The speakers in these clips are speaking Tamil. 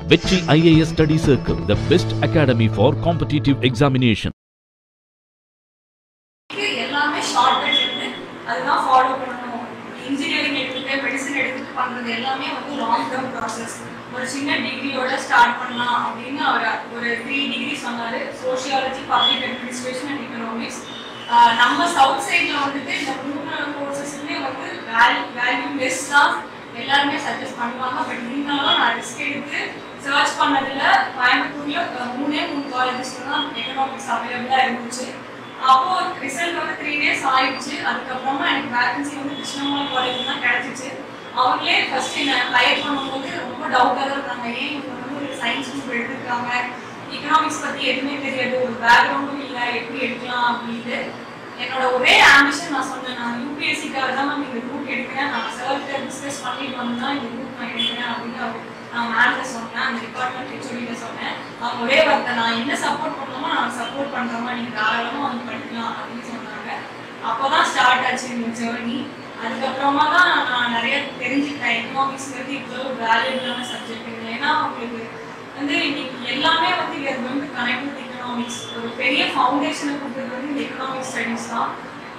Vetri IAS Study Circle, the best academy for competitive examination. எல்லாமே ஷார்ட்கட் இருந்து அதுதான் ஃபாலோ பண்ணணும் இன்ஜினியரிங் எடுத்துட்டு மெடிசன் எடுத்துட்டு பண்றது எல்லாமே வந்து லாங் டேர்ம் ப்ராசஸ் ஒரு சின்ன டிகிரியோட ஸ்டார்ட் பண்ணலாம் அப்படின்னு அவர் ஒரு த்ரீ டிகிரி சொன்னாரு sociology public administration and economics நம்ம சவுத் சைட்ல வந்துட்டு இந்த மூணு கோர்சஸ்மே வந்து வேல்யூ வேல்யூ லெஸ் தான் எல்லாருமே சஜஸ்ட் பண்ணுவாங்க பட் இருந்தாலும் நான் ரிஸ்க் எடுத்து சர்ச் பண்ணதுல கோயம்புத்தூர்ல அஹ், மூணே மூணு காலேஜஸ் தான் எக்கனாமிக்ஸ் அவைலபிளா இருந்துச்சு அப்போ ரிசல்ட் வந்து த்ரீ டேஸ் ஆயிடுச்சு அதுக்கப்புறமா எனக்கு வேகன்சி வந்து கிருஷ்ணமால் காலேஜ் தான் கிடைச்சிச்சு அவங்களே ஃபர்ஸ்ட் என்ன ஹையர் பண்ணும்போது ரொம்ப டவுட்டாக தான் இருந்தாங்க ஏன் இவங்க வந்து ஒரு சயின்ஸ் குரூப் எடுத்திருக்காங்க எக்கனாமிக்ஸ் பத்தி எதுவுமே தெரியாது ஒரு பேக்ரவுண்டும் இல்லை எப்படி எடுக்கலாம் அப்படின்ட்டு என்னோட ஒரே ஆம்பிஷன் நான் சொன்னேன் நான் யூபிஎஸ்சிக்காக தான் மேம் இந்த குரூப் எடுக்கிறேன் நான் சார்கிட்ட டிஸ்கஸ் பண்ணிட்டு வந்து தான் இந்த குரூப் நான் எடுக்கிறேன் அப்படின்னு அவர் நான் மேம்கிட்ட சொன்னேன் அந்த டிபார்ட்மெண்ட் ஹெச்ஓடிட்ட சொன்னேன் அவங்க ஒரே வார்த்தை நான் என்ன சப்போர்ட் பண்ணணுமோ நான் சப்போர்ட் பண்றேமா நீங்க தாராளமா வந்து படிக்கலாம் அப்படின்னு சொன்னாங்க அப்போதான் ஸ்டார்ட் ஆச்சு இந்த ஜேர்னி அதுக்கப்புறமா தான் நான் நிறைய தெரிஞ்சுக்கிட்டேன் எக்கனாமிக்ஸ்ங்கிறது இவ்வளோ வேல்யூபிளான சப்ஜெக்ட் ஏன்னா உங்களுக்கு வந்து இன்னைக்கு எல்லாமே வந்து இது வந்து கனெக்ட் வித் எக்கனாமிக்ஸ் ஒரு பெரிய ஃபவுண்டேஷனை கொடுத்தது வந்து இந்த எக்கனாமிக்ஸ் ஸ்டடிஸ் தான்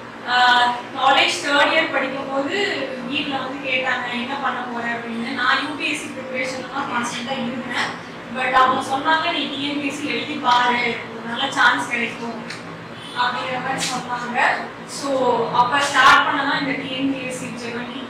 காலேஜ் தேர்ட் இயர் படிக்கும்போது வீட்டில் வந்து கேட்டாங்க என்ன பண்ண போற அப்படின்னு நான் யூபிஎஸ்சி ப்ரிப்பரேஷன்ல தான் கான்ஸ்டன்ட்டாக இருந்தேன் பட் அவங்க சொன்னாங்க நீ டிஎன்பிஎஸ்சி எழுதி பாரு ஒரு நல்ல சான்ஸ் கிடைக்கும் அப்படிங்கிற மாதிரி சொன்னாங்க ஸோ அப்போ ஸ்டார்ட் பண்ணதான் இந்த டிஎன்பிஎஸ்சி ஜெர்னி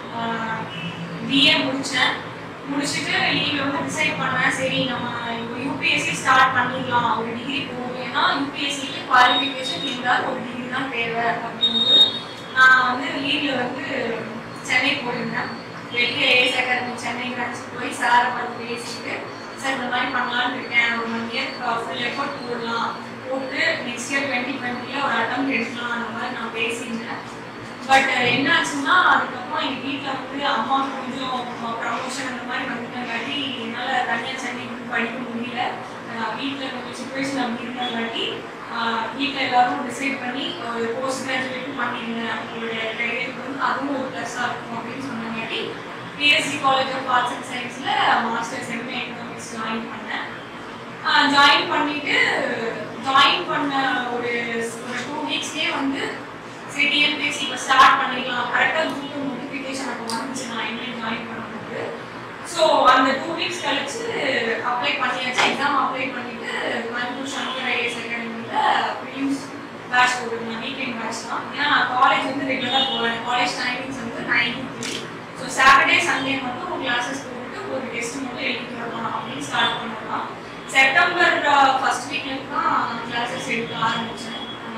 பிஏ முடித்தேன் முடிச்சுட்டு லீவ் வந்து டிசைட் பண்ணேன் சரி நம்ம யூபிஎஸ்சி ஸ்டார்ட் பண்ணிடலாம் ஒரு டிகிரி போகும் ஏன்னா யூபிஎஸ்சிக்கு குவாலிஃபிகேஷன் இருந்தால் ஒரு டிகிரி தான் தேவை அப்படிங்கும்போது நான் வந்து லீவ்ல வந்து சென்னை போயிருந்தேன் வெளியே ஏஎஸ் அகாடமி சென்னை பிரான்ச் போய் சாரை பார்த்து பேசிட்டு சார் இந்த மாதிரி பண்ணலான்னு இருக்கேன் ஒரு ஒன் இயர் ஃபுல் எஃபர்ட் போடலாம் போட்டு நெக்ஸ்ட் இயர் டுவெண்ட்டி டுவெண்ட்டியில் ஒரு அட்டம் எடுக்கலாம் அந்த மாதிரி நான் பேசியிருந்தேன் பட் என்ன ஆச்சுன்னா அதுக்கப்புறம் எங்கள் வீட்டில் வந்து அம்மா கொஞ்சம் ப்ரமோஷன் அந்த மாதிரி வந்துட்டங்காட்டி என்னால் தனியாக சென்னைக்கு படிக்க முடியல வீட்டில் கொஞ்சம் சுச்சுவேஷன் அப்படி இருந்தங்காட்டி வீட்டில் எல்லாரும் டிசைட் பண்ணி ஒரு போஸ்ட் கிராஜுவேட்டும் பண்ணிடுங்க உங்களுடைய கையெழுத்து வந்து அதுவும் ஒரு ப்ளஸ்ஸாக இருக்கும் அப்படின்னு சொன்னங்காட்டி BSc college of arts and சயின்ஸில் மாஸ்டர்ஸ் எம்ஏ எக்கனாமிக்ஸ் ஜாயின் பண்ணேன் ஜாயின் பண்ணிட்டு ஜாயின் பண்ண ஒரு ஒரு டூ வீக்ஸ்லேயே வந்து சரி டிஎன்பிஎஸ்சி இப்போ ஸ்டார்ட் பண்ணிடலாம் கரெக்டாக குரூப் நோட்டிஃபிகேஷன் அப்போ வந்துச்சு நான் எம்ஏ ஜாயின் பண்ணும்போது ஸோ அந்த டூ வீக்ஸ் கழிச்சு அப்ளை பண்ணியாச்சு எக்ஸாம் அப்ளை பண்ணிட்டு கோயம்புத்தூர் சங்கர் ஐஎஸ் அகாடமியில் ப்ரிலிம்ஸ் பேட்ச் போட்டுருந்தேன் வீக்கெண்ட் பேட்ச் தான் ஏன்னா நான் காலேஜ் வந்து ரெகுலராக போவேன் காலேஜ் டைமிங்ஸ் வந்து nine to three so Saturday Sunday மட்டும் கிளாஸஸ் போட்டு ஒரு டெஸ்ட் மட்டும் எழுதிட்டு வரலாம் அப்படின்னு ஸ்டார்ட் பண்ணலாம் செப்டம்பர் ஃபர்ஸ்ட் வீக்லேருந்து தான் கிளாஸஸ் எடுக்க ஆரம்பித்தேன்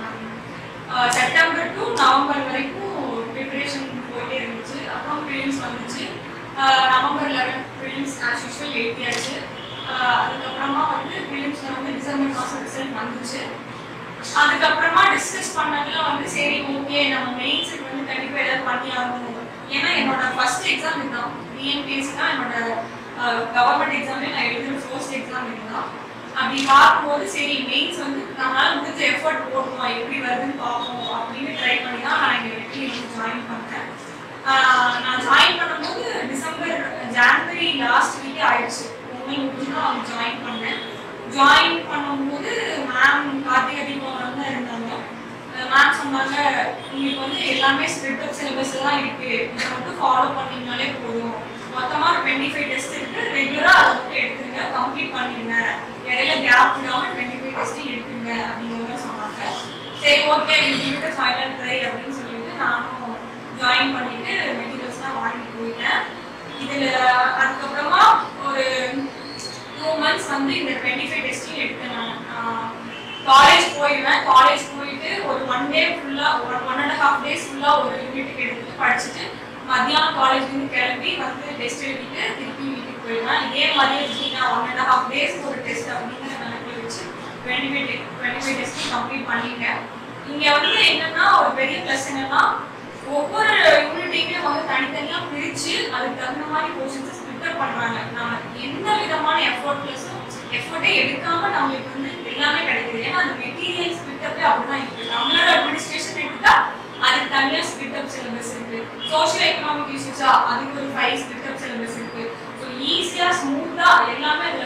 செப்டம்பர் டு நவம்பர் வரைக்கும் ப்ரிப்பரேஷன் போயிட்டே இருந்துச்சு அப்புறம் ப்ரிலிம்ஸ் வந்துச்சு November eleven prelims as usual எழுதியாச்சு அதுக்கப்புறமா வந்து ப்ரிலிம்ஸில் வந்து டிசம்பர் மாதம் ரிசல்ட் வந்துச்சு அதுக்கப்புறமா டிஸ்கஸ் பண்ணதுல வந்து சரி ஓகே நம்ம மெயின்ஸுக்கு வந்து கண்டிப்பாக ஏதாவது பண்ணி ஆகணும் ஏன்னா என்னோட ஃபர்ஸ்ட் எக்ஸாம் இதுதான் பிஎன்பிஎஸ்சி தான் என்னோட கவர்மெண்ட் எக்ஸாம்லேயே நான் எழுதுகிற ஃபர்ஸ்ட் எக்ஸாம் இதுதான் அப்படி பார்க்கும்போது சரி மெயின்ஸ் வந்து நம்மளால முடிஞ்ச எஃபர்ட் போடணும் எப்படி வருதுன்னு பார்ப்போம் அப்படின்னு ட்ரை பண்ணி தான் நான் இங்கே வெற்றி வந்து ஜாயின் பண்ணேன் ஆஹ் நான் ஜாயின் பண்ணும்போது டிசம்பர் ஜான்வரி லாஸ்ட் வீக்கே ஆயிடுச்சு உண்மை முடிஞ்சு தான் அவங்க ஜாயின் பண்ணேன் ஜாயின் பண்ணும்போது மேம் கார்த்திகா தீபம் தான் இருந்தாங்க மேம் சொன்னாங்க உங்களுக்கு வந்து எல்லாமே ஸ்பிரிட் அப் சிலபஸ் எல்லாம் இருக்கு இதை மட்டும் ஃபாலோ பண்ணீங்கனாலே போதும் மொத்தமாக டுவெண்ட்டி ஃபைவ் டெஸ்ட் இருக்கு ரெகுலராக அதை மட்டும் எடுத்துருங்க கம்ப்ளீட் பண்ணிடுங்க இடையில கேப் விடாமல் டுவெண்ட்டி ஃபைவ் டெஸ்ட்டும் எடுத்துங்க அப்படிங்கிற மாதிரி சொன்னாங்க சரி ஓகே இது ஃபைனல் ட்ரை அப்படின்னு சொல்லிட்டு நானும் ஜாயின் பண்ணிட்டு மெட்டீரியல்ஸ்லாம் வாங்கிட்டு போயிட்டேன் இதில் அதுக்கப்புறமா ஒரு டூ மந்த்ஸ் வந்து இந்த டுவெண்ட்டி ஃபைவ் டெஸ்ட்டையும் எடுத்தேன் நான் காலேஜ் போயிடுவேன் காலேஜ் போயிட்டு ஒரு ஒன் டே ஃபுல்லாக ஒரு ஒன் அண்ட் ஹாஃப் டேஸ் ஃபுல்லாக ஒரு யூனிட்டுக்கு எடுத்துட்டு படிச்சுட்டு மத்தியானம் காலேஜ்லேருந்து கிளம்பி வந்து டெஸ்ட் எழுதிட்டு திருப்பி வீட்டுக்கு போயிடுவேன் இதே மாதிரியே வச்சுக்கிட்டேன் ஒன் அண்ட் ஹாஃப் டேஸ் ஒரு டெஸ்ட் அப்படிங்கிற கணக்கில் வச்சு டுவெண்ட்டி ஃபைவ் டுவெண்ட்டி ஃபைவ் டெஸ்ட்டும் கம்ப்ளீட் பண்ணிட்டேன் இங்கே வந்து என்னன்னா ஒரு பெரிய ப்ளஸ் என்னன்னா ஒவ்வொரு யூனிட்டையுமே வந்து தனித்தனியாக பிரித்து அதுக்கு தகுந்த மாதிரி கொஷின்ஸை ஸ்பிட்டர் பண்ணுறாங்க நம்ம எந்த விதமான எஃபோர்ட்லெஸும் எஃபோர்ட்டே எடுக்காம நம்மளுக்கு வந்து எல்லாமே கிடைக்குது ஏன்னா அந்த மெட்டீரியல் ஸ்பிட்டப்பே அப்படிதான் இருக்கு நம்மளோட அட்மினிஸ்ட்ரேஷன் எடுத்தா அதுக்கு தனியாக ஸ்பிட்டப் சிலபஸ் இருக்கு சோஷியல் எக்கனாமிக் இஷ்யூஸா அதுக்கு ஒரு ஃபைவ் ஸ்பிட்டப் சிலபஸ் இருக்கு ஸோ ஈஸியாக ஸ்மூத்தாக எல்லாமே அதில் கவர்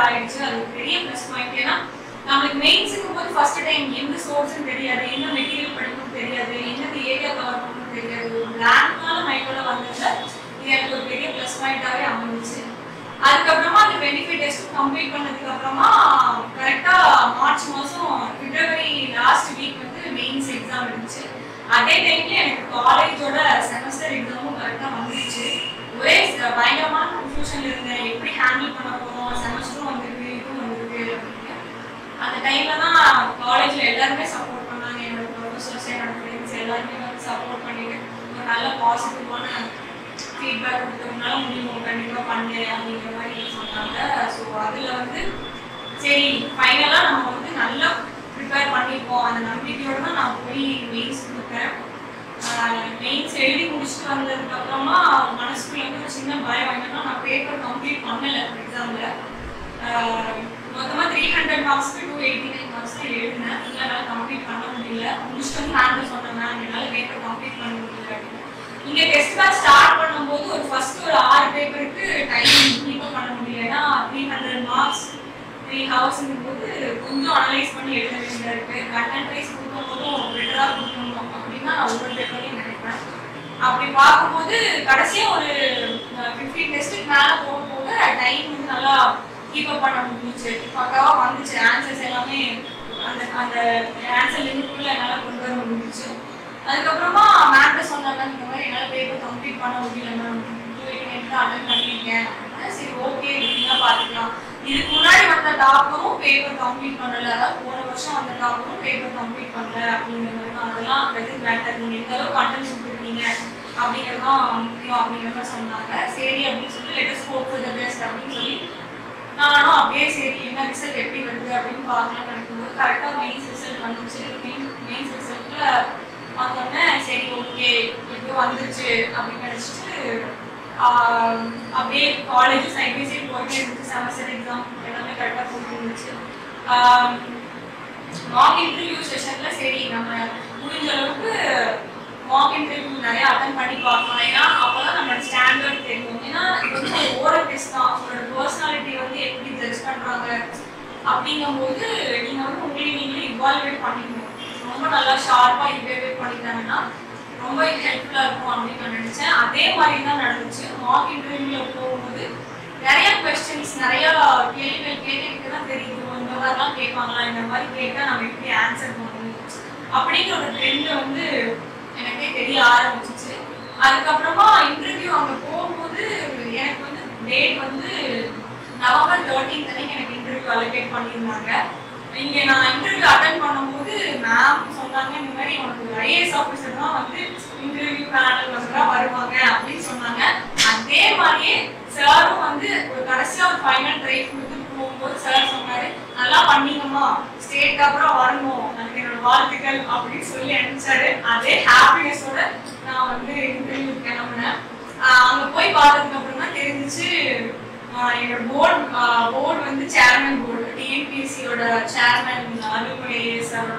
ஆயிடுச்சு அது ஒரு பெரிய ப்ளஸ் பாயிண்ட் ஏன்னா நம்மளுக்கு மெயின்ஸுக்கும் போது ஃபர்ஸ்ட் டைம் எந்த சோர்ஸ்னு தெரியாது என்ன மெட்டீரியல் படிக்கணும் தெரியாது என்னது ஏரியா கவர் பண்ணணும் தெரியாது ஒரு பிளாங்கான மைண்டோட வந்ததுல இது எனக்கு ஒரு பெரிய ப்ளஸ் பாயிண்டாவே அமைஞ்சிச்சு அதுக்கப்புறமா அந்த பெனிஃபிட் டெஸ்ட் கம்ப்ளீட் பண்ணதுக்கு அப்புறமா கரெக்டா மார்ச் மாசம் பிப்ரவரி லாஸ்ட் வீக் வந்து மெயின்ஸ் எக்ஸாம் இருந்துச்சு அதே டைம்ல எனக்கு காலேஜோட செமஸ்டர் எக்ஸாமும் கரெக்டா வந்துருச்சு ஒரே ச- பயங்கரமான கன்ஃபியூஷன்ல இருந்தேன் எப்படி ஹேண்டில் பண்ண போறோம் செமஸ்டரும் வந்திருக்கு இதுவும் வந்திருக்கு அப்படின்னு அந்த டைம்ல தான் காலேஜ்ல எல்லாருமே சப்போர்ட் பண்ணாங்க என்னோட ப்ரொஃபசர்ஸ் என்னோட ஃப்ரெண்ட்ஸ் எல்லாருமே வந்து சப்போர்ட் பண்ணிட்டு ஒரு நல்ல பாசிட்டிவான ஃபீட்பேக் கொடுத்து உன்னால முடியும் கண்டிப்பா பண்ணு அப்படிங்கிற மாதிரி சொன்னாங்க ஸோ அதுல வந்து சரி ஃபைனலா நம்ம வந்து நல்லா ப்ரிப்பேர் பண்ணியிருக்கோம் அந்த நம்பிக்கையோட தான் நான் போய் மெயின்ஸ் கொடுத்தேன் மெயின்ஸ் எழுதி முடிச்சுட்டு வந்ததுக்கு அப்புறமா மனசுக்குள்ள வந்து ஒரு சின்ன பயம் என்னன்னா நான் பேப்பர் கம்ப்ளீட் பண்ணல எக்ஸாம்ல மொத்தமா த்ரீ ஹண்ட்ரட் மார்க்ஸ்க்கு டூ எயிட்டி நைன் மார்க்ஸ் தான் எழுதினேன் இல்லை என்னால் கம்ப்ளீட் பண்ண முடியல முடிச்சுட்டு வந்து ஹேண்டில் சொன்னேன் மேம் என்னால் பேப்பர் கம்ப்ளீட் பண்ண முடியல அப்படின்னு இங்க டெஸ்ட் பேட்ச் ஸ்டார்ட் பண்ணும்போது ஒரு ஃபர்ஸ்ட் ஒரு ஆறு பேப்பருக்கு டைம் கீப் பண்ண முடியல ஏன்னா த்ரீ ஹண்ட்ரட் மார்க்ஸ் த்ரீ ஹவர்ஸ்ங்கும் போது கொஞ்சம் அனலைஸ் பண்ணி எழுத வேண்டியதா இருக்கு கண்டென்ட் வைஸ் கொடுக்கும் போதும் பெட்டரா கொடுக்கணும் அப்படின்னு நான் ஒவ்வொரு பேப்பரையும் நினைப்பேன் அப்படி பார்க்கும்போது கடைசியா ஒரு ஃபிஃப்டீன் டெஸ்ட்டுக்கு மேல போக போக டைம் வந்து நல்லா கீப் அப் பண்ண முடிஞ்சிச்சு பக்காவா வந்துச்சு ஆன்சர்ஸ் எல்லாமே அந்த அந்த ஆன்சர் லிமிட்குள்ள என்னால கொண்டு வர முடிஞ்சிச்சு அதுக்கப்புறமா மேம்கிட்ட சொன்னாங்க இந்த மாதிரி என்னால் பேப்பர் கம்ப்ளீட் பண்ண முடியல மேம் தான் அட்டன் பண்ணியிருக்கேன் அப்படின்னா, சரி ஓகே இப்படின்னா பார்த்துக்கலாம் இதுக்கு முன்னாடி வந்த டாப்பும் பேப்பர் கம்ப்ளீட் பண்ணல அதாவது போன வருஷம் வந்த டாப்பும் பேப்பர் கம்ப்ளீட் பண்ணல அப்படிங்கிற மாதிரி தான் அதெல்லாம் வெரி மேட்டர் நீங்கள் எந்த அளவுக்கு அட்டன் கொடுத்துருக்கீங்க அப்படிங்கிறது தான் முக்கியம் அப்படிங்கிற மாதிரி சொன்னாங்க சரி அப்படின்னு சொல்லி let's hope for the best அப்படின்னு சொல்லி நானும் அப்படியே சரி என்ன ரிசல்ட் எப்படி வருது அப்படின்னு பார்க்கலாம் நினைக்கும்போது கரெக்டாக மெயின்ஸ் ரிசல்ட் வந்துச்சு மெயின் மெயின்ஸ் ரிசல்ட்ல வந்தோடனே சரி ஓகே எப்படியோ வந்துருச்சு அப்படின்னு நினச்சிட்டு அப்படியே காலேஜ் சைட் பை சைட் போயிட்டே இருந்துச்சு செமஸ்டர் எக்ஸாம் எல்லாமே கரெக்டாக போயிட்டு இருந்துச்சு மாக் இன்டர்வியூ செஷன்ல சரி நம்ம முடிஞ்ச அளவுக்கு மாக் இன்டர்வியூ நிறைய அட்டன் பண்ணி பார்க்கலாம் ஏன்னா அப்பதான் நம்மளோட ஸ்டாண்டர்ட் தெரியும் ஏன்னா இது வந்து ஒரு ஓரல் டெஸ்ட் தான் உங்களோட பர்சனாலிட்டி வந்து எப்படி ஜட்ஜ் பண்றாங்க அப்படிங்கும்போது நீங்க வந்து உங்களை நீங்களே இவால்வேட் பண்ணிக்கணும் ரொம்ப நல்லா ஷார்ப்பா இவால்வேட் பண்ணிட்டாங்கன்னா ரொம்ப ஹெல்ப்ஃபுல்லா இருக்கும் அப்படின்னு நான் நினைச்சேன் அதே மாதிரி தான் நடந்துச்சு மாக் இன்டர்வியூல போகும்போது நிறைய கொஸ்டின்ஸ் நிறைய கேள்விகள் கேட்டுக்கிட்டு தான் தெரியுது இந்த மாதிரிலாம் கேட்பாங்களா இந்த மாதிரி கேட்டா நம்ம எப்படி ஆன்சர் பண்ணணும் அப்படிங்கிற ஒரு ட்ரெண்ட் வந்து எனக்கே தெரிய ஆரம்பிச்சிச்சு அதுக்கப்புறமா இன்டர்வியூ அங்க போகும்போது எனக்கு வந்து டேட் வந்து நவம்பர் தேர்ட்டீன் அன்னைக்கு எனக்கு இன்டர்வியூ அலோகேட் பண்ணியிருந்தாங்க இங்க நான் இன்டர்வியூ அட்டன் பண்ணும்போது மேம் சொன்னாங்க இந்த மாதிரி உனக்கு ஒரு ஐஏஎஸ் ஆஃபீஸர் தான் வந்து இன்டர்வியூ பேனல் தான் வருவாங்க அப்படின்னு சொன்னாங்க அதே மாதிரியே சாரும் வந்து ஒரு கடைசியா ஒரு ஃபைனல் ட்ரை கொடுத்துட்டு போகும்போது சார் சொன்னாரு நல்லா பண்ணீங்கம்மா ஸ்டேட் அப்புறம் வரணும் அதுக்கு என்னோட வாழ்த்துக்கள் அப்படின்னு சொல்லி அனுப்பிச்சாரு அதே ஹாப்பினஸோட நான் வந்து இன்டர்வியூ கிளம்புனேன் ஆஹ் அங்க போய் பார்த்ததுக்கு அப்புறம் தான் தெரிஞ்சிச்சு ஆஹ் என்னோட போர்டு போர்டு வந்து சேர்மன் போர்டு டிஎன்பிஎஸ்சியோட சேர்மன் அருள்மொழி ஐஏஎஸ் அவரோட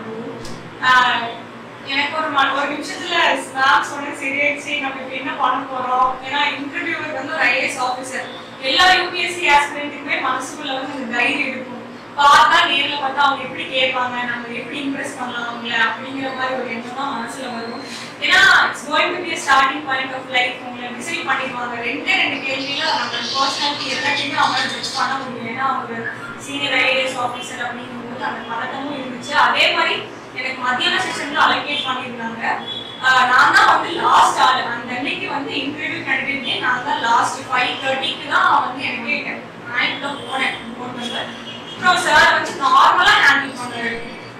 போர்டு எனக்கு ஒரு ம- ஒரு நிமிஷத்துல மேம் சொன்ன சரியாயிடுச்சு நம்ம இப்ப என்ன பண்ண போறோம் ஏன்னா இன்டர்வியூவர் வந்து ஒரு ஐஏஎஸ் ஆஃபீஸர் எல்லா யூபிஎஸ்சி ஆஸ்பிரண்ட்டுக்குமே மனசுக்குள்ள வந்து ஒரு தைரியம் இருக்கும் பார்த்தா நேர்ல பார்த்தா அவங்க எப்படி கேட்பாங்க நம்ம எப்படி இம்ப்ரெஸ் பண்ணலாம் அவங்கள அப்படிங்கிற மாதிரி ஒரு எண்ணம் தான் மனசுல வரும் ஏன்னா it's going to be starting point of life உங்களை டிசைட் பண்ணிடுவாங்க ரெண்டே ரெண்டு கேள்வியில நம்ம பர்சனாலிட்டி எல்லாத்தையுமே அவங்களால ஜட்ஜ் பண்ண முடியும் ஏன்னா அவங்க சீனியர் ஐஏஎஸ் ஆஃபீஸர் அப்படிங்கும்போது அந்த பதட்டமும் இருந்துச்சு அதே மாதிரி எனக்கு மத்தியான செஷன்ல அலோகேட் பண்ணியிருந்தாங்க ஆஹ் நான் தான் வந்து லாஸ்ட் ஆள் அந்த அன்னைக்கு வந்து இன்டர்வியூ கேண்டிடேட்னே நான் தான் லாஸ்ட் ஃபைவ் தேர்ட்டிக்கு தான் வந்து எனக்கு நான் தான் போனேன் போன் நம்பர் அப்புறம் சார் வந்து நார்மலா ஹேண்டில் பண்ணாரு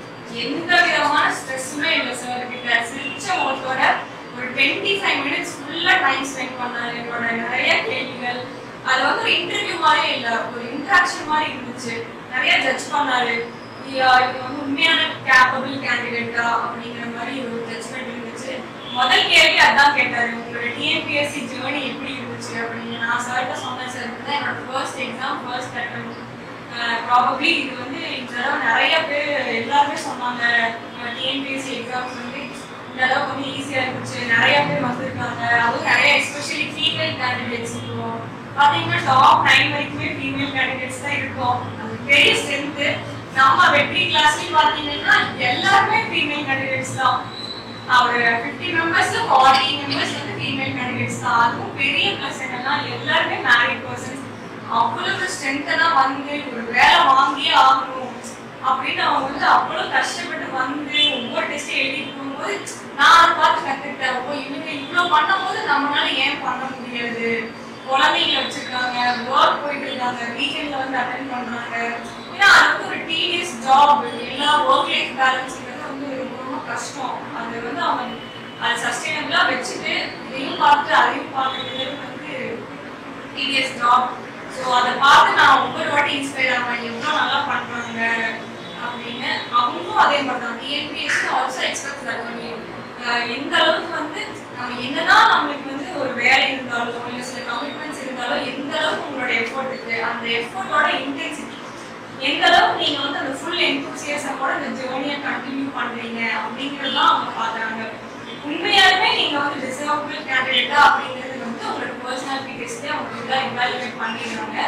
எந்த விதமான ஸ்ட்ரெஸ்ஸுமே இல்லை சார் கிட்ட சிரிச்ச முகத்தோட ஒரு டுவெண்ட்டி ஃபைவ் மினிட்ஸ் ஃபுல்லா டைம் ஸ்பெண்ட் பண்ணாரு என்னோட நிறைய கேள்விகள் அது வந்து ஒரு இன்டர்வியூ மாதிரி இல்ல ஒரு இன்ட்ராக்ஷன் மாதிரி இருந்துச்சு நிறைய ஜட்ஜ் பண்ணாரு ஐயா, இது வந்து உண்மையான கேப்பபிள் கேண்டிடேட்டா அப்படிங்கிற மாதிரி ஒரு ஜட்ஜ்மெண்ட் இருந்துச்சு முதல் கேள்வி அதான் கேட்டாரு உங்களோட டிஎன்பிஎஸ்சி ஜேர்னி எப்படி இருந்துச்சு அப்படின்னு நான் சார்கிட்ட சொன்னேன் சார் இதுதான் என்னோட first exam first attempt probably இது வந்து இந்த தடவை நிறைய பேர் எல்லாருமே சொன்னாங்க டிஎன்பிஎஸ்சி எக்ஸாம்ஸ் வந்து இந்த அளவுக்கு வந்து ஈஸியாக இருந்துச்சு நிறைய பேர் வந்திருக்காங்க அதுவும் நிறைய எஸ்பெஷலி ஃபீமேல் கேண்டிடேட்ஸ் இப்போ பாத்தீங்கன்னா டாப் நைன் வரைக்குமே ஃபீமேல் கேண்டிடேட்ஸ் தான் இருக்கும் அது பெரிய ஸ்ட்ரென்த் நம்ம வெற்றி கிளாஸ்லயும் பாத்தீங்கன்னா எல்லாருமே ஃபீமேல் கேண்டிடேட்ஸ் தான் ஒரு ஃபிஃப்டி மெம்பர்ஸ்ல ஃபார்ட்டி மெம்பர்ஸ் வந்து ஃபீமேல் கேண்டிடேட்ஸ் தான் அதுவும் பெரிய ப்ளஸ் என்னன்னா எல்லாருமே மேரிட் பர்சன்ஸ் அவ்வளவு ஸ்ட்ரென்த்தனா வந்து ஒரு வேலை வாங்கியே ஆகணும் அப்படின்னு அவங்க வந்து அவ்வளவு கஷ்டப்பட்டு வந்து ஒவ்வொரு டெஸ்ட் எழுதிட்டு போகும்போது நான் அதை பார்த்து கத்துக்கிட்டேன் ஓ இவங்க இவ்வளவு பண்ணும்போது நம்மளால ஏன் பண்ண முடியாது குழந்தைங்க வச்சிருக்காங்க ஒர்க் போயிட்டு இருக்காங்க வீக்கெண்ட்ல வந்து அட்டன் பண்றாங்க ஏன்னா அது வந்து ஒரு டீடியஸ் ஜாப் எல்லா ஒர்க் லைஃப் பேலன்ஸ்ங்கிறது வந்து ரொம்ப ரொம்ப கஷ்டம் அது வந்து அவங்க அது சஸ்டைனபிளா வச்சுட்டு இதையும் பார்த்து அதையும் பார்க்கறது வந்து டிடிஎஸ் ஜாப் ஸோ அதை பார்த்து நான் ஒவ்வொரு வாட்டி இன்ஸ்பயர் ஆவேன் எவ்வளோ நல்லா பண்றாங்க அப்படின்னு அவங்களும் அதே மாதிரி தான் டிஎன்பிஎஸ் ஆல்சோ எக்ஸ்பெக்ட் தருவாங்க எந்த அளவுக்கு வந்து நம்ம என்னதான் நம்மளுக்கு வந்து ஒரு வேலை இருந்தாலும் இல்லை சில கமிட்மெண்ட்ஸ் இருந்தாலும் எந்த அளவுக்கு உங்களோட எஃபோர்ட் இருக்கு அந்த எஃபோர்ட்டோட இன்டென்சிட்டி எந்த அளவுக்கு நீங்க வந்து அந்த ஃபுல் என்தூசியஸமோட இந்த ஜேர்னியை கண்டினியூ பண்றீங்க அப்படிங்கறதுதான் அவங்க பாக்குறாங்க உண்மையாலுமே நீங்க வந்து டிசர்வபிள் கேண்டிடேட்டா அப்படிங்கிறது வந்து உங்களோட பர்சனாலிட்டி டெஸ்ட்ல அவங்க தான் இவாலுவேட் பண்ணிடுறாங்க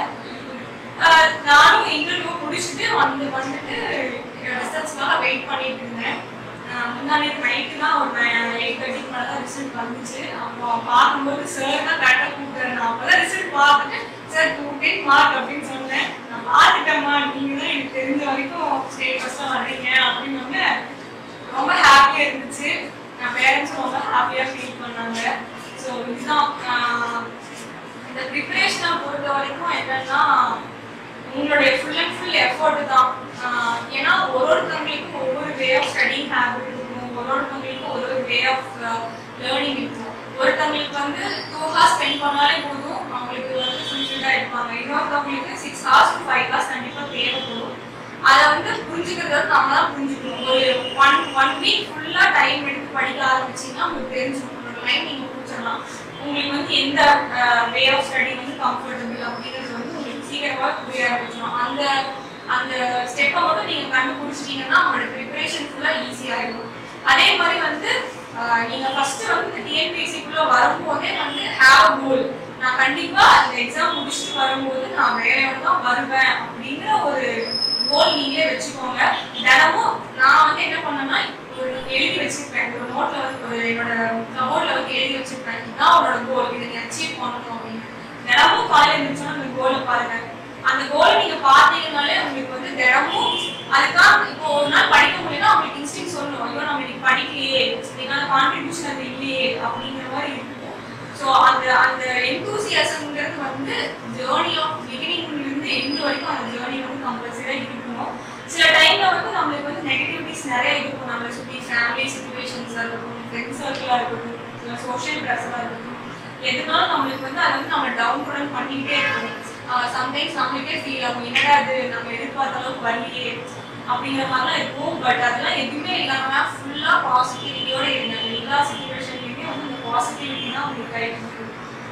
ஆஹ் நானும் இன்டர்வியூ முடிச்சுட்டு வந்து வந்துட்டு ரிசல்ட்ஸ்க்காக வெயிட் பண்ணிட்டு இருந்தேன் ஆஹ் முன்னாடி நைட்டு தான் ஒரு எயிட் தேர்ட்டிக்கு மேலே தான் ரிசல்ட் வந்துச்சு அப்புறம் பார்க்கும்போது சார் தான் கரெக்டாக கூப்பிட்டாரு நான் அப்போ தான் ரிசல்ட் பார்த்துட்டு சார் டூ டென் மார்க் அப்படின்னு சொன்னேன் நான் பார்த்துட்டேம்மா நீங்கள் தான் எனக்கு தெரிஞ்ச வரைக்கும் ஸ்டேட் ஃபஸ்ட்டாக வர்றீங்க அப்படின்னு வந்து ரொம்ப ஹாப்பியாக இருந்துச்சு நான் பேரண்ட்ஸும் ரொம்ப ஹாப்பியாக ஃபீல் பண்ணாங்க ஸோ இதுதான் ஆஹ் இந்த ப்ரிப்பரேஷனை பொறுத்த வரைக்கும் என்னன்னா உங்களுடைய ஃபுல் அண்ட் ஃபுல் எஃபோர்ட் தான் ஆஹ் ஏன்னா ஒரு ஒருத்தவங்களுக்கும் ஒவ்வொரு வே ஆஃப் ஸ்டடிங் ஹேபிட் இருக்கும் ஒரு ஒருத்தவங்களுக்கும் ஒரு ஒரு வே ஆஃப் லேர்னிங் இருக்கும் ஒருத்தவங்களுக்கு வந்து டூ ஹார்ஸ் ஸ்பெண்ட் பண்ணாலே போதும் அவங்களுக்கு வந்து ஃபுல்ஃபில்டாக இருப்பாங்க இன்னொருத்தவங்களுக்கு six hours to five hours கண்டிப்பாக தேவைப்படும் அதை வந்து புரிஞ்சுக்கிறது வந்து நம்ம தான் புரிஞ்சுக்கணும் ஒரு ஒன் ஒன் வீக் ஃபுல்லாக டைம் எடுத்து படிக்க ஆரம்பிச்சீங்கன்னா உங்களுக்கு தெரிஞ்சுக்கணும் உங்களோட டைம் நீங்கள் முடிச்சிடலாம் உங்களுக்கு வந்து எந்த வே ஆஃப் ஸ்டடி வந்து கம்ஃபர்டபுள் அப்படிங்கிறது வந்து உங்களுக்கு சீக்கிரமாக புரிய ஆரம்பிச்சிடும் அந்த அந்த ஸ்டெப்பை மட்டும் நீங்கள் கண்டுபிடிச்சிட்டீங்கன்னா உங்களோட ப்ரிப்பரேஷன் ஃபுல்லாக ஈஸியாக இருக்கும் அதே மாதிரி வந்து ஆஹ், நீங்க ஃபர்ஸ்ட் வந்து இந்த டிஎன்பிஎஸ்சிக்குள்ள வரும்போதே வந்து ஹேவ் அ கோல் நான் கண்டிப்பா இந்த எக்ஸாம் முடிச்சுட்டு வரும்போது நான் வேலையோட தான் வருவேன் அப்படிங்கிற ஒரு கோல் நீங்களே வச்சுக்கோங்க தினமும் நான் வந்து என்ன பண்ணேன்னா ஒரு எழுதி வச்சிருப்பேன் ஒரு நோட்ல வந்து ஒரு என்னோட கபோர்ட்ல வந்து எழுதி வச்சிருப்பேன் இதுதான் உன்னோட கோல் இதை நீ அச்சீவ் பண்ணணும் அப்படின்னு தினமும் காலையில இருந்துச்சுன்னா அந்த கோலை பாருங்க அந்த கோலை நீங்க பார்த்தீங்கனாலே உங்களுக்கு வந்து தினமும் அதுக்காக இப்போ ஒரு நாள் படிக்க முடியலன்னா உங்களுக்கு இன்ஸ்டிங் சொல்லணும் ஐயோ நம்ம இன்னைக்கு படிக்கலையே இன்னைக்கான கான்ட்ரிபியூஷன் அது இல்லையே அப்படிங்கிற மாதிரி இருக்கும் ஸோ அந்த அந்த எந்தூசியாசம்ங்கிறது வந்து ஜேர்னி ஆஃப் பிகினிங்ல இருந்து எண்ட் வரைக்கும் அந்த ஜேர்னி வந்து கம்பல்சரியாக இருக்கணும் சில டைம்ல வந்து நம்மளுக்கு வந்து நெகட்டிவிட்டிஸ் நிறைய இருக்கும் நம்மளை சுற்றி ஃபேமிலி சுச்சுவேஷன்ஸாக இருக்கட்டும் ஃப்ரெண்ட்ஸ் சர்க்கிளாக இருக்கட்டும் சோஷியல் ப்ரெஷராக இருக்கட்டும் எதுனாலும் நம்மளுக்கு வந்து அதை வந்து நம்ம டவுன் டவுன் பண்ணிக்கிட்டே இருக்கும் சம்டைம்ஸ் நம்மளுக்கே ஃபீல் ஆகும் என்னடா அது நம்ம எதிர்பார்த்த அளவுக்கு வரலையே அப்படிங்கிற மாதிரிலாம் இருக்கும் பட் அதெல்லாம் எதுவுமே இல்லாம ஃபுல்லா பாசிட்டிவிட்டியோட இருங்க எல்லா சுச்சுவேஷன்லையுமே வந்து இந்த பாசிட்டிவிட்டி தான் உங்களுக்கு கை கொடுக்கும்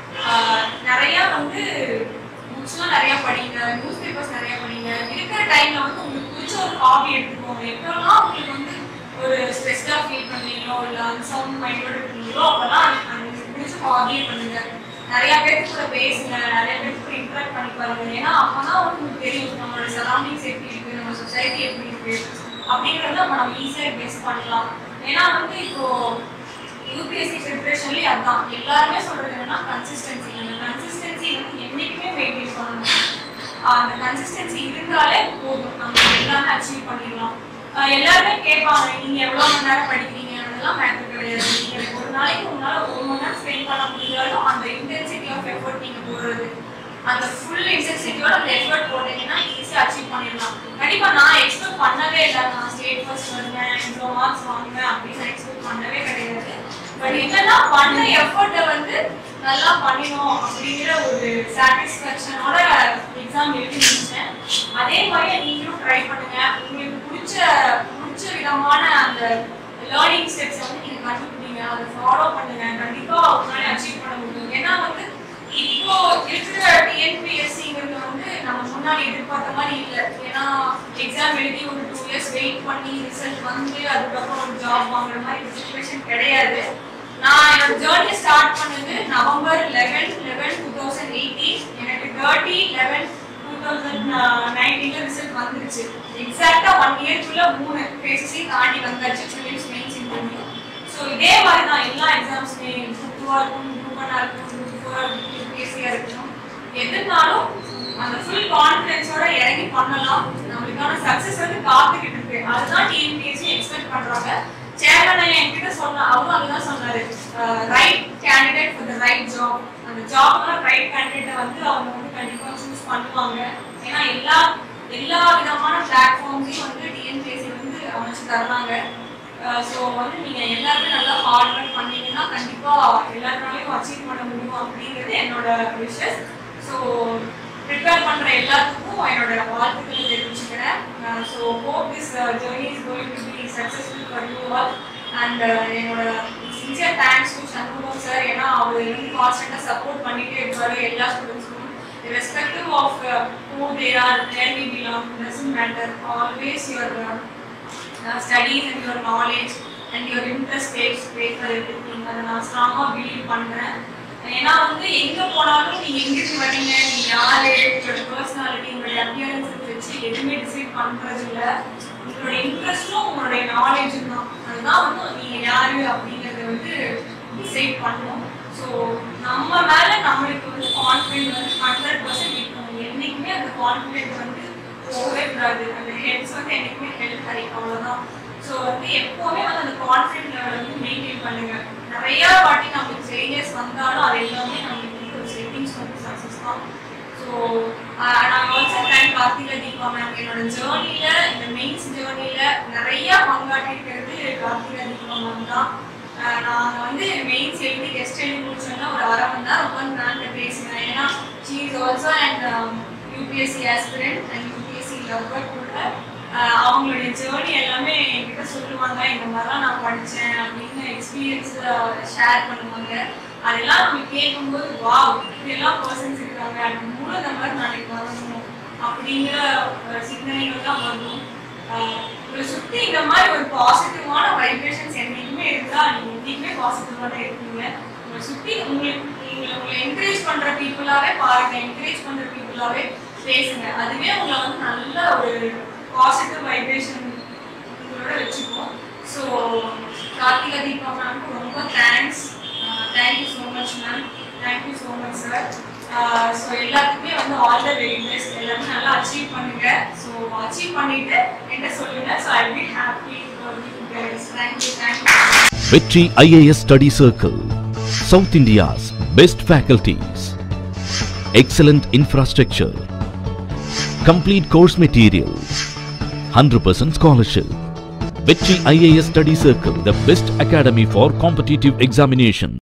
ஆஹ் நிறைய வந்து புக்ஸ்லாம் நிறைய படிங்க நியூஸ் பேப்பர்ஸ் நிறைய படிங்க இருக்கிற டைம்ல வந்து உங்களுக்கு பிடிச்ச ஒரு ஹாபி எடுத்துக்கோங்க எப்பெல்லாம் உங்களுக்கு வந்து ஒரு ஸ்ட்ரெஸ்டாக ஃபீல் பண்ணுறீங்களோ இல்லை அன்சவுண்ட் மைண்டோட இருக்கீங்களோ அப்போல்லாம் அந்த உங்களுக்கு பிடிச்ச ஹாபியை பண்ணுங்க நிறைய பேருக்கு கூட பேசுங்க நிறைய பேருக்கு கூட இன்ட்ராக்ட் பண்ணி பாருங்க ஏன்னா அப்பதான் வந்து உங்களுக்கு தெரியும் நம்மளோட சரௌண்டிங்ஸ் எப்படி இருக்கு நம்ம சொசைட்டி எப்படி இருக்கு அப்படிங்கறத நம்ம நம்ம ஈஸியாக பேஸ் பண்ணலாம் ஏன்னா வந்து இப்போ யூபிஎஸ்சி ப்ரிப்பரேஷன்லேயே அதான் எல்லாருமே சொல்றது என்னன்னா கன்சிஸ்டன்சி அந்த கன்சிஸ்டன்சி வந்து என்னைக்குமே மெயின்டைன் பண்ணணும் ஆஹ் அந்த கன்சிஸ்டன்சி இருந்தாலே போதும் நம்ம எல்லாமே அச்சீவ் பண்ணிடலாம் ஆஹ் எல்லாருமே கேட்பாங்க நீங்க எவ்வளவு மணி நேரம் படிக்கிறீங்க அதெல்லாம் மேட்டர் கிடையாது நீங்க ஒரு நாளைக்கு உங்களால ஒரு மணி நேரம் ஸ்பெண்ட் பண்ண முடிஞ்சாலும் அந்த இன்டென்சிட்டி ஆஃப் எஃபர்ட் நீங்க போடுறது அந்த ஃபுல் இன்டென்சிட்டியோட அந்த எஃபர்ட் போட்டீங்கன்னா ஈஸியாக அச்சீவ் பண்ணிடலாம் கண்டிப்பா நான் எக்ஸ்பெக்ட் பண்ணவே இல்லை நான் ஸ்டேட் ஃபர்ஸ்ட் வருவேன் இவ்வளோ மார்க்ஸ் வாங்குவேன் அப்படின்னு நான் எக்ஸ்பெக்ட் பண்ணவே கிடையாது பட் என்னன்னா பண்ண எஃபர்ட்டை வந்து நல்லா பண்ணினோம் அப்படிங்கிற ஒரு சாட்டிஸ்ஃபேக்ஷனோட எக்ஸாம் எழுதி முடிச்சேன் அதே மாதிரி நீங்களும் ட்ரை பண்ணுங்க உங்களுக்கு பிடிச்ச பிடிச்ச விதமான அந்த லேர்னிங் ஸ்டெப்ஸ் வந்து நீங்க கண்டுபிடிங்க அதை ஃபாலோ பண்ணுங்க கண்டிப்பா உங்களால அச்சீவ் பண்ண முடியும் ஏன்னா வந்து இப்போ இருக்கிற டிஎன்பிஎஸ்சிங்கிறது வந்து நம்ம முன்னாடி எதிர்பார்த்த மாதிரி இல்லை ஏன்னா எக்ஸாம் எழுதி ஒரு டூ இயர்ஸ் வெயிட் பண்ணி ரிசல்ட் வந்து அதுக்கப்புறம் ஒரு ஜாப் வாங்குற மாதிரி சுச்சுவேஷன் கிடையாது நான் என்னோட ஜேர்னி ஸ்டார்ட் பண்ணது November eleven eleven two thousand eighteen எனக்கு தேர்ட்டி லெவன் டூ தௌசண்ட் நைன்டீன்ல ரிசல்ட் வந்துருச்சு எக்ஸாக்டா ஒன் இயர்க்குள்ள மூணு ஃபேஸஸையும் தாண்டி வந்தாச்சு ப்ரிலிம்ஸ் மெயின்ஸ் இன்டர்வியூ ஸோ இதே மாதிரி தான் எல்லா எக்ஸாம்ஸுமே குரூப் டூவாக இருக்கும் குரூப் ஒன்னாக இருக்கும் குரூப் ஃபோராக இருக்கும் யூபிஎஸ்சியாக இருக்கட்டும் எதுனாலும் அந்த ஃபுல் கான்ஃபிடன்ஸோட இறங்கி பண்ணலாம் நம்மளுக்கான சக்ஸஸ் வந்து காத்துக்கிட்டு இருக்கு அதுதான் டிஎன்பிஎஸ்சி எக்ஸ்பெக்ட் பண்றாங்க சேர்மன் ஐயா என்கிட்ட சொன்ன அவரும் அதுதான் சொன்னாரு right candidate for the right job அந்த ஜாப்ல ரைட் கேண்டிடேட்டை வந்து அவங்க வந்து கண்டிப்பா சூஸ் பண்ணுவாங்க ஏன்னா எல்லா எல்லா விதமான பிளாட்ஃபார்ம்ஸையும் வந்து டிஎன்பிஎஸ்சி வந்து அமைச்சு தர்றாங்க ஸோ வந்து நீங்க எல்லாருமே நல்லா ஹார்ட் ஒர்க் பண்ணீங்கன்னா கண்டிப்பா எல்லாருனாலையும் அச்சீவ் பண்ண முடியும் அப்படிங்கிறது என்னோட விஷஸ் ஸோ ப்ரிப்பேர் பண்ற எல்லாத்துக்கும் என்னோட வாழ்த்துக்களை தெரிவிச்சுக்கிறேன் so hope this journey is going to be successful for you all and என்னோட sincere thanks to Shanmugam sir ஏன்னா அவர் வந்து கான்ஸ்டன்டாக சப்போர்ட் பண்ணிட்டே இருப்பாரு எல்லா ஸ்டூடெண்ட்ஸ்க்கும் irrespective of uh, who they are, where we belong, doesn't matter. Always your uh, uh, studies and your knowledge and your interest takes way for everything. அதை நான் ஸ்ட்ராங்காக பிலீவ் பண்ணுறேன் ஏன்னா வந்து எங்கே போனாலும் நீங்கள் எங்கிருந்து வரீங்க நீங்கள் யாரு உங்களோட பர்சனாலிட்டி உங்களுடைய அப்பியரன்ஸ் வச்சு எதுவுமே டிசைட் பண்ணுறது இல்லை உங்களோட இன்ட்ரெஸ்ட்டும் உங்களுடைய நாலேஜும் தான் அதுதான் வந்து நீங்கள் யாரு அப்படிங்கிறத வந்து டிசைட் பண்ணும் ஸோ நம்ம மேலே நம்மளுக்கு வந்து கான்ஃபிடென்ட் வந்து ஹண்ட்ரட் பர்சன்ட் இருக்கணும் என்றைக்குமே அந்த கான்ஃபிடென்ட் வந்து போகவே கூடாது அந்த ஹெல்ப்ஸ் வந்து என்றைக்குமே ஹெல்ப் கிடைக்கும் அவ்வளோதான் ஸோ வந்து எப்போவுமே வந்து அந்த கான்ஃபிடென்ட் லெவல் வந்து மெயின்டைன் பண்ணுங்க நிறைய வாட்டி நம்மளுக்கு சேஞ்சஸ் வந்தாலும் அது எல்லாமே நம்மளுக்கு வந்து ஒரு செட்டிங்ஸ் வந்து சக்ஸஸ் தான் ஸோ நான் also thank Karthika Deepa ma'am என்னோட ஜேர்னியில் இந்த மெயின்ஸ் ஜேர்னியில் நிறைய பங்காற்றிருக்கிறது கார்த்திகா தீபா மேம் தான் ஆஹ் நான் வந்து மெயின்ஸ் எழுதி டெஸ்ட் எழுதி முடிச்சோன்னா ஒரு அரை மணி நேரம் உட்காந்து மேம்கிட்ட பேசினேன் ஏன்னா she is also and UPSC aspirant and UPSC lover கூட ஆஹ் அவங்களுடைய ஜேர்னி எல்லாமே என்கிட்ட சொல்லுவாங்க இந்த மாதிரிலாம் நான் படித்தேன் அப்படின்னு எக்ஸ்பீரியன்ஸ் ஷேர் பண்ணுவாங்க அதெல்லாம் நம்ம கேட்கும்போது வாவ் இப்படியெல்லாம் பர்சன்ஸ் இருக்காங்க நம்மளும் இந்த மாதிரி நாளைக்கு வரணும் அப்படிங்கிற ஒரு சிந்தனைகள் தான் வரும் ஆஹ் உங்களை சுற்றி இந்த மாதிரி ஒரு பாசிட்டிவான வைப்ரேஷன்ஸ் என்னைக்குமே இருந்தா நீங்க என்னைக்குமே பாசிட்டிவாக தான் இருக்கீங்க உங்களை சுற்றி உங்களுக்கு உங்களை உங்களை என்கரேஜ் பண்ற பீப்புளாவே பாருங்க என்கரேஜ் பண்ற பீப்புளாவே பேசுங்க அதுவே உங்களை வந்து நல்ல ஒரு பாசிட்டிவ் வைப்ரேஷன் உங்களோட வச்சுக்கும் ஸோ கார்த்திகா தீபா மேம்க்கு ரொம்ப thanks thank you so much ma'am thank you so much sir so எல்லாத்துக்குமே வந்து ஆல் த வெரி பெஸ்ட் எல்லாமே நல்லா அச்சீவ் பண்ணுங்க ஸோ அச்சீவ் பண்ணிட்டு என்கிட்ட சொல்லுங்க so I be happy thank you thank you Vetri IAS Study Circle, South India's best faculties, excellent infrastructure, complete course material, 100% scholarship. Vetri IAS Study Circle, the best academy for competitive examination.